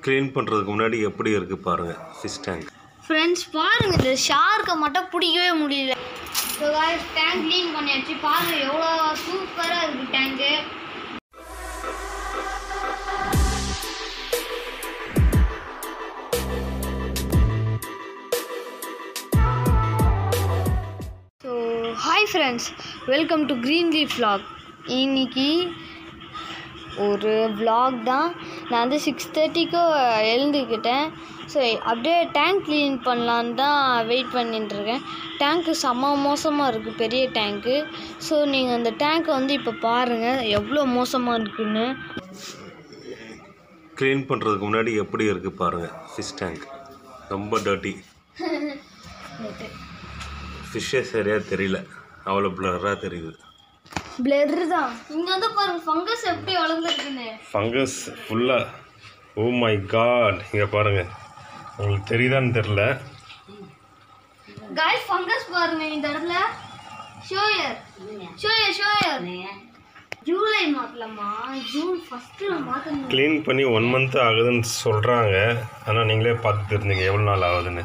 Clean பண்ணுறதுக்கு முன்னாடி எப்படி இருக்குது பாருங்கள் ஃபிஷ் டேங்க் ஃப்ரெண்ட்ஸ் பாருங்க இந்த ஷார்க்கை மட்டும் பிடிக்கவே முடியல ஸோ டேங்க் க்ளீன் பண்ணியாச்சு பாருங்க எவ்வளோ சூப்பராக இருக்கு tank so hi friends welcome to green leaf vlog இன்னைக்கு ஒரு vlog தான் நான் வந்து சிக்ஸ் தேர்ட்டிக்கு எழுந்துக்கிட்டேன் ஸோ அப்படியே டேங்க் க்ளீன் பண்ணலான்னு தான் வெயிட் பண்ணிட்டுருக்கேன் டேங்க்கு செம்ம மோசமாக இருக்குது பெரிய டேங்க்கு ஸோ நீங்கள் அந்த டேங்க்கை வந்து இப்போ பாருங்கள் எவ்வளோ மோசமாக இருக்குன்னு க்ளீன் பண்ணுறதுக்கு முன்னாடி எப்படி இருக்குது பாருங்கள் ஃபிஷ் டேங்க் ரொம்ப டர்ட்டி ஃபிஷ்ஷே சரியாக தெரியல அவ்வளோ ப்ளராக தெரியுது பிளர் தான் இங்கே வந்து பாருங்கள் ஃபங்கஸ் எப்படி வளர்ந்துருக்குன்னு ஃபங்கஸ் ஃபுல்லாக ஓ மை காட் இங்கே பாருங்கள் உங்களுக்கு தெரியுதான்னு தெரில காய்ஸ் ஃபங்கஸ் பாருங்க இந்த இடத்துல ஷோயர் ஷோயர் ஷோயர் ஜூலை மாத்தலாமா ஜூன் ஃபர்ஸ்ட்ல மாத்தணும் க்ளீன் பண்ணி ஒன் மந்த் ஆகுதுன்னு சொல்கிறாங்க ஆனால் நீங்களே பார்த்து தெரிஞ்சுங்க எவ்வளோ நாள் ஆகுதுன்னு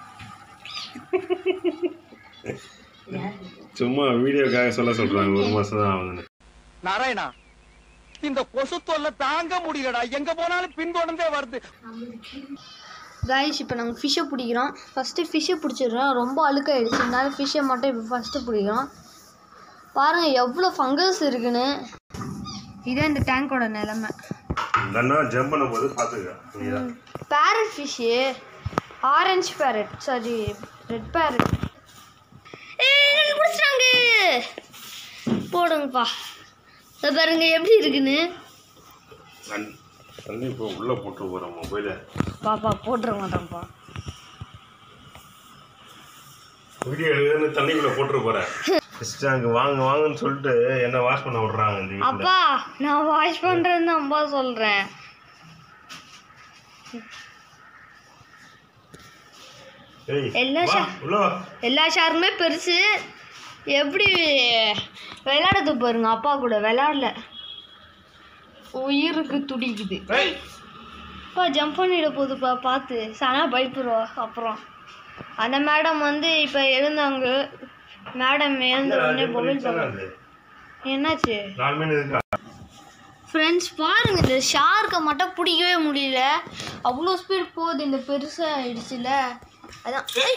சும்மா வீடியோக்காக சொல்ல சொல்கிறாங்க ஒரு மாதம் தான் ஆகுதுன்னு நாராயணா இந்த கொசு தொல்லை தாங்க முடியலடா எங்க போனாலும் பின்தொடர்ந்தே வருது காய்ஸ் இப்போ நாங்கள் ஃபிஷ்ஷை பிடிக்கிறோம் ஃபஸ்ட்டு ஃபிஷ்ஷை பிடிச்சிடுறோம் ரொம்ப அழுக்காயிடுச்சு அதனால ஃபிஷ்ஷை மட்டும் இப்போ ஃபஸ்ட்டு பிடிக்கிறோம் பாருங்கள் எவ்வளோ ஃபங்கஸ் இருக்குன்னு இதான் இந்த டேங்கோட நிலமை இல்லைன்னா ஜம்ப் பண்ணும்போது பார்த்துக்க நீதான் parrot fish orange parrot sorry red parrot பிடிச்சிட்டாங்க போடுங்கப்பா இதை பாருங்க எப்படி இருக்குன்னு நன்- தண்ணி இப்போ உள்ளே போட்டு போகிறோம் மொபைலை பாப்பா போட்டுற மாட்டோம்ப்பா வீடியோ எடுக்குதுன்னு தண்ணிக்குள்ளே போட்டு போகிறேன் ஃபிஷ் டேங்க் வாங்க வாங்கன்னு சொல்லிட்டு என்ன வாஷ் பண்ண விட்றாங்க இந்த வீட்டில் அப்பா நான் வாஷ் பண்ணுறேன்னு அம்மா சொல்கிறேன் ஏய் எல்லா வா, ஷா- உள்ள வா எல்லா ஷாருமே பெருசு எப்படி விளையாடுது பாருங்க அப்பா கூட விளையாடல உயிருக்கு துடிக்குது ஏய் அப்பா ஜம்ப் பண்ணிட போகுதுப்பா பார்த்து சனா பயப்படுவா அப்புறம் அந்த மேடம் வந்து இப்போ எழுந்தாங்க மேடம் எழுந்த உடனே மொபைல் பார்க்க என்னாச்சு நாலு மீன் இருக்கா ஃப்ரெண்ட்ஸ் பாருங்க இந்த ஷார்க்கை மட்டும் பிடிக்கவே முடியல அவ்வளோ ஸ்பீட் போகுது இந்த பெருசாக ஆயிடுச்சுல அதான் ஐ!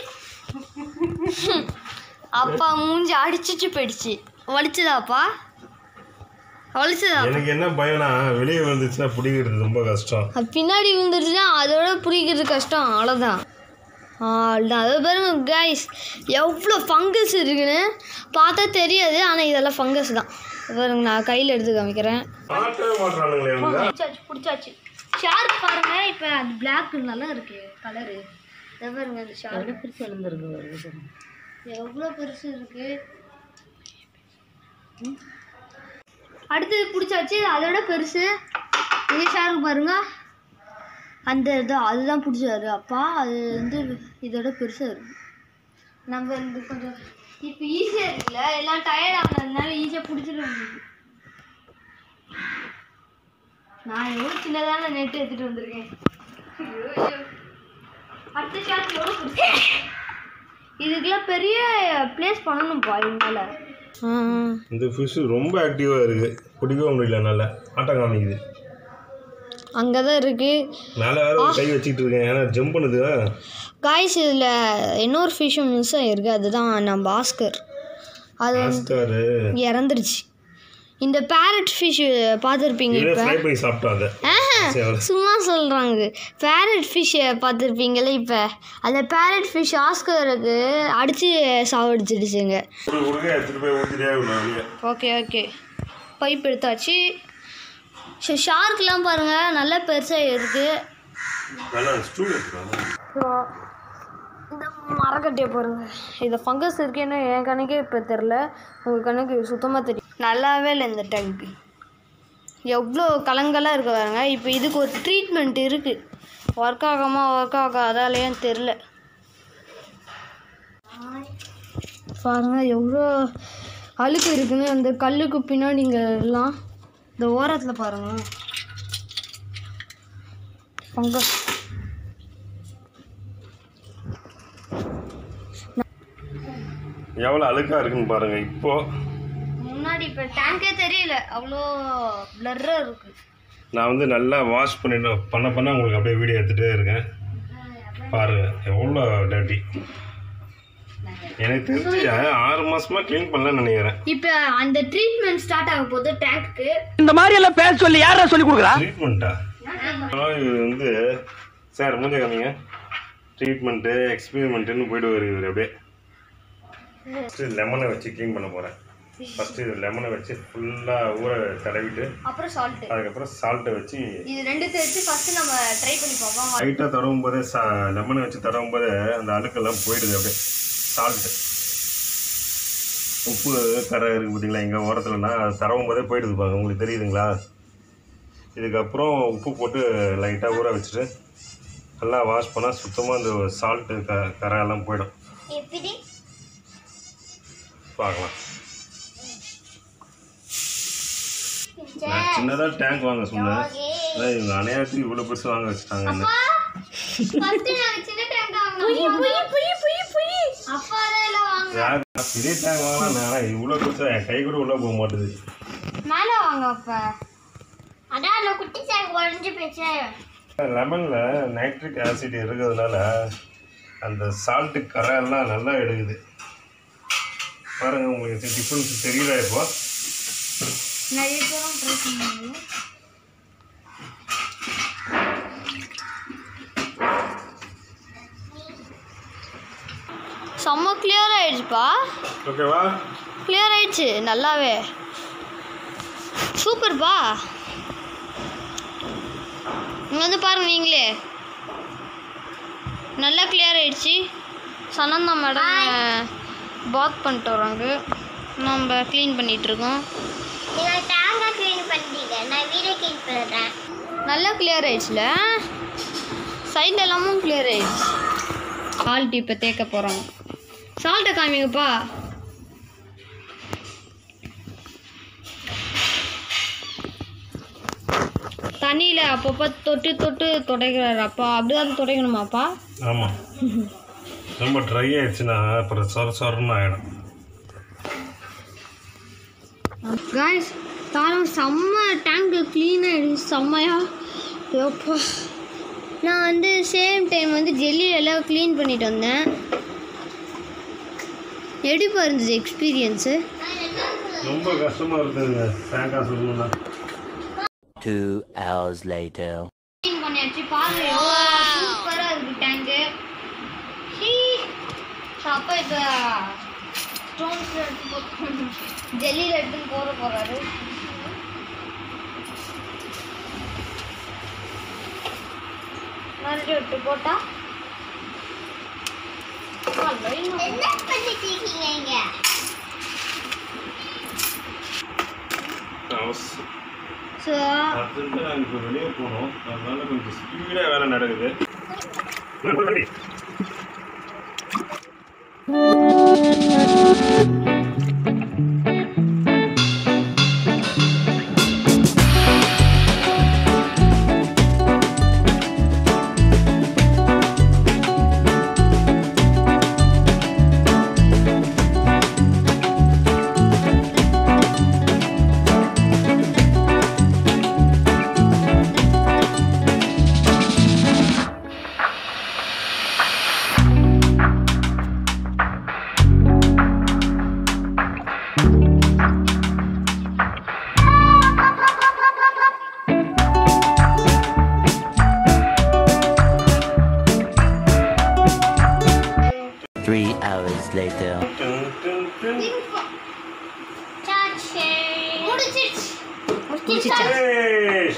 அப்பா மூஞ்சி அடிச்சிட்டு போயிடுச்சு வலிச்சுதாப்பா வலிச்சுதா எனக்கு என்ன பயம்னா வெளியே வந்துச்சுன்னா பிடிக்கிறது ரொம்ப கஷ்டம் அது பின்னாடி விழுந்துருச்சுன்னா அதோட பிடிக்கிறது கஷ்டம் அவ்வளோதான் அவ்வளோதான் அதை பாருங்க கைஸ் எவ்வளோ ஃபங்கஸ் இருக்குன்னு பார்த்தா தெரியாது ஆனால் இதெல்லாம் ஃபங்கஸ் தான் இது பாருங்க நான் கையில் எடுத்து காமிக்கிறேன் மாட்டவே மாட்டுறானுங்களே இவங்க பிடிச்சாச்சு பிடிச்சாச்சு ஷார்க் பாருங்க இப்போ அது பிளாக் நல்லா இருக்கு கலரு இதை பாருங்க அந்த ஷார்க் பெருசு எழுந்திருக்கு எவ்வளோ பெருசு இருக்கு ம். அடுத்தது பிடிச்சாச்சு அதோட பெருசு இது ஷார்க் பாருங்க அந்த இது அதுதான் பிடிச்சாரு அப்பா அது வந்து இதோட பெருசாக இருக்கு நம்ம இந்த கொஞ்சம் இப்போ ஈஸியாக இருக்குல்ல எல்லாம் டயர்ட் ஆனதுனால ஈஸியாக பிடிச்சிட முடியுது நான் எவ்வளோ சின்னதான நெட் எடுத்துட்டு வந்திருக்கேன் ஐயோ, ஐயோ. அடுத்த ஷாட் எவ்வளோ பிடிச்சி இதுக்கெல்லாம் பெரிய ப்ளேஸ் பண்ணணும்ப்பா இவங்களால இந்த ஃபிஷ் ரொம்ப ஆக்டிவாக இருக்குது பிடிக்கவே முடியல நல்லா ஆட்டம் காமிக்குது அங்கே தான் இருக்குது மேலே வேற ஒரு கை வச்சுக்கிட்டு இருக்கேன் ஏன்னா ஜம்ப் பண்ணுது காய்ஸ் இதில் இன்னொரு ஃபிஷ்ஷும் மிஸ் ஆகிருக்கு அதுதான் நம்ம ஆஸ்கர் அது ஆஸ்காரு இறந்துருச்சு இந்த பேரட் ஃபிஷ் பார்த்துருப்பீங்க இவனே இப்போ ஃப்ரை பண்ணி சாப்பிட்டோம் அதை சரி, சும்மா சொல்கிறாங்க பேரட் ஃபிஷ்ஷை பார்த்துருப்பீங்களே இப்போ அந்த பேரட் ஃபிஷ் ஆஸ்கருக்கு அடித்து சாவடிச்சிடுச்சுங்க ஒரு உருகை எடுத்துகிட்டு போய் ஊற்றிட்டே வெளியே ஓகே ஓகே பைப் எடுத்தாச்சு ஸோ ஷார்க்லாம் பாருங்கள் நல்லா பெருசாக இருக்குது நல்லா ஸ்டூல் எடுத்துருவாங்க இந்த மரக்கட்டையை பாருங்க இதில் ஃபங்கஸ் இருக்கேன்னு என் கணக்கே இப்போ தெரில உங்கள் கணக்கு சுத்தமாக தெரியும் நல்லாவே இல்லை இந்த டேங்க்கு எவ்வளோ கலங்கலாக இருக்கு பாருங்க இப்போ இதுக்கு ஒரு ட்ரீட்மெண்ட் இருக்குது ஒர்க் ஆகாமா ஒர்க் ஆகாதாலேயும் தெரில பாருங்க எவ்வளோ அழுக்கு இருக்குன்னு அந்த கல்லுக்கு பின்னாடி இங்கே எல்லாம் இந்த ஓரத்தில் பாருங்க அங்கே எவ்வளோ அழுக்காக இருக்குன்னு பாருங்கள் இப்போ முன்னாடி இப்போ டேங்கே தெரியல அவ்வளோ பிளர்ராக இருக்கு நான் வந்து நல்லா வாஷ் பண்ணிட்டு பண்ண பண்ண உங்களுக்கு அப்படியே வீடியோ எடுத்துகிட்டே இருக்கேன் பாருங்கள் எவ்வளோ டர்ட்டி எனக்கு தெரிஞ்சு ஆறு மாசமா க்ளீன் பண்ணலன்னு நினைக்கிறேன் இப்போ அந்த ட்ரீட்மெண்ட் ஸ்டார்ட் ஆக போகுது டேங்க்கு இந்த மாதிரி எல்லாம் பேச சொல்லி யாரா சொல்லி கொடுக்குறா ட்ரீட்மெண்ட்டா இது வந்து சார் மூஞ்ச காமிங்க ட்ரீட்மெண்ட்டு எக்ஸ்பெரிமெண்ட்டுன்னு போயிடுவார் இவர் அப்படியே ஃபஸ்ட்டு லெமனை வச்சு க்ளீன் பண்ண போகிறேன் ஃபஸ்ட்டு இது லெமனை வச்சு ஃபுல்லாக ஊற தடவிட்டு அப்புறம் சால்ட்டு அதுக்கப்புறம் சால்ட்டை வச்சு இது ரெண்டுத்தை வச்சு ஃபஸ்ட்டு நம்ம ட்ரை பண்ணி பார்ப்போம் லைட்டாக தடவும் போதே சா லெமனை வச்சு தடவும் போதே அந்த அழுக்கெல்லாம் போயிடுது அப்படியே சால்ட்டு உப்பு கரை இருக்குது பார்த்தீங்களா எங்கள் ஓரத்துலனா அது தடவும் போதே போயிடுது பாருங்க உங்களுக்கு தெரியுதுங்களா இதுக்கப்புறம் உப்பு போட்டு லைட்டாக ஊற வச்சுட்டு நல்லா வாஷ் பண்ணால் சுத்தமாக அந்த சால்ட்டு க கரை எல்லாம் போயிடும் எப்படி பார்க்கலாம் நான் சின்னதாக டேங்க் வாங்க சொன்னேன் அதான் இவங்க அணையாத்துக்கு இவ்வளோ பெருசு வாங்க வச்சுட்டாங்க என்ன ஃபர்ஸ்ட் நாங்க சின்ன டேங்க் வாங்கணும் புய் புய் புய் புய் புய் அப்பா தான் எல்லாம் வாங்க யார் பெரிய டேங்க் வாங்கலாம் நான் இவ்வளோ பெருசா என் கை கூட உள்ளே போக மாட்டுது மேல வாங்க அப்பா அதான் அந்த குட்டி டேங்க் உடஞ்சு போச்சு லெமனில் நைட்ரிக் ஆசிட் இருக்கிறதுனால அந்த சால்ட்டு கரை எல்லாம் நல்லா எடுக்குது பாருங்க உங்களுக்கு டிஃப்ரென்ஸ் தெரியல இப்போ நிறைய பேரும் ட்ரை பண்ணுவாங்க செம்ம கிளியர் ஆயிடுச்சுப்பா ஓகேவா கிளியர் ஆயிடுச்சு நல்லாவே சூப்பர்ப்பா இங்கே வந்து பாருங்க நீங்களே நல்லா கிளியர் ஆயிடுச்சு சனந்தா மேடம் பாத் பண்ணிட்டு வராங்க நம்ம க்ளீன் பண்ணிட்டு இருக்கோம் நீங்கள் டேங்கை க்ளீன் பண்ணிட்டீங்க நான் வீடை க்ளீன் பண்ணுறேன் நல்லா கிளியர் ஆயிடுச்சுல சைடில் எல்லாமும் கிளியர் ஆயிடுச்சு சால்ட் இப்போ தேக்க போகிறோம் சால்ட்டை காமிங்கப்பா தண்ணியில் அப்பப்போ தொட்டு தொட்டு துடைக்கிறாரு அப்பா அப்படிதான் துடைக்கணுமாப்பா ஆமாம் ரொம்ப ட்ரை ஆயிடுச்சுன்னா அப்புறம் சொர சொரன்னு ஆகிடும் காய்ஸ் தாரம் செம்ம டேங்க்கு க்ளீன் ஆகிடுச்சு செம்மையா எப்பா நான் வந்து சேம் டைம் வந்து ஜெல்லியெல்லாம் க்ளீன் பண்ணிட்டு வந்தேன் எடுப்பா இருந்துச்சு எக்ஸ்பீரியன்ஸு ரொம்ப கஷ்டமாக இருக்குதுங்க தேங்காய் சொல்லணும்னா Two hours later. க்ளீன் பண்ணியாச்சு பாருங்க சூப்பராக இருக்கு டேங்கு அப்பா இப்போ ஸ்டோன்ஸ் எடுத்து போட்டு ஜெல்லியில் எடுத்து போட போகிறாரு மறுபடியும் எடுத்து போட்டா ஆ, line ஆ என்ன பண்ணிட்டு இருக்கீங்க இங்க அவசியம் ஸோ அர்ஜென்ட்டாக நாங்கள் இப்போ வெளியே போனோம் அதனால கொஞ்சம் ஸ்பீடாக வேலை நடக்குது Three hours later. முடிச்சிருச்சு ஏய்,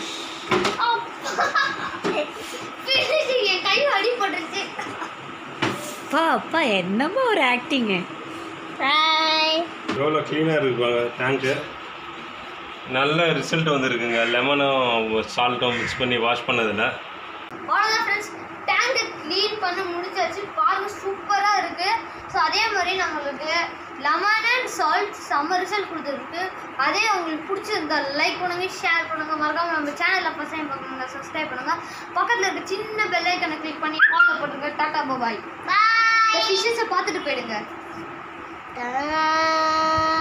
என் கை அடிபட்டுருச்சு அப்பா அப்பா என்னமோ ஒரு ஆக்டிங்கு பாய் எவ்வளோ க்ளீனாக இருக்குப்பாங்க டேங்க்கு நல்ல ரிசல்ட் வந்திருக்குங்க லெமனும் சால்ட்டும் மிக்ஸ் பண்ணி வாஷ் பண்ணதில் அவ்வளோதான் ஃப்ரெண்ட்ஸ் டேங்கை க்ளீன் பண்ண முடிச்சாச்சு பாருங்க சூப்பராக இருக்குது ஸோ அதே மாதிரி நம்மளுக்கு லெமன் அண்ட் சால்ட் செம்ம ரிசல்ட் கொடுத்துருக்கு அதே உங்களுக்கு பிடிச்சிருந்தா லைக் பண்ணுங்க ஷேர் பண்ணுங்க மறக்காம நம்ம சேனலில் ஃபஸ்ட் டைம் பார்க்கணுங்க சப்ஸ்கிரைப் பண்ணுங்க பக்கத்தில் இருக்க சின்ன பெல் ஐக்கனை கிளிக் பண்ணி ஃபாலோ பண்ணுங்க டாடா பாய் பாய் ஃபிஷ்ஷஸை பார்த்துட்டு போயிடுங்க Ta-da!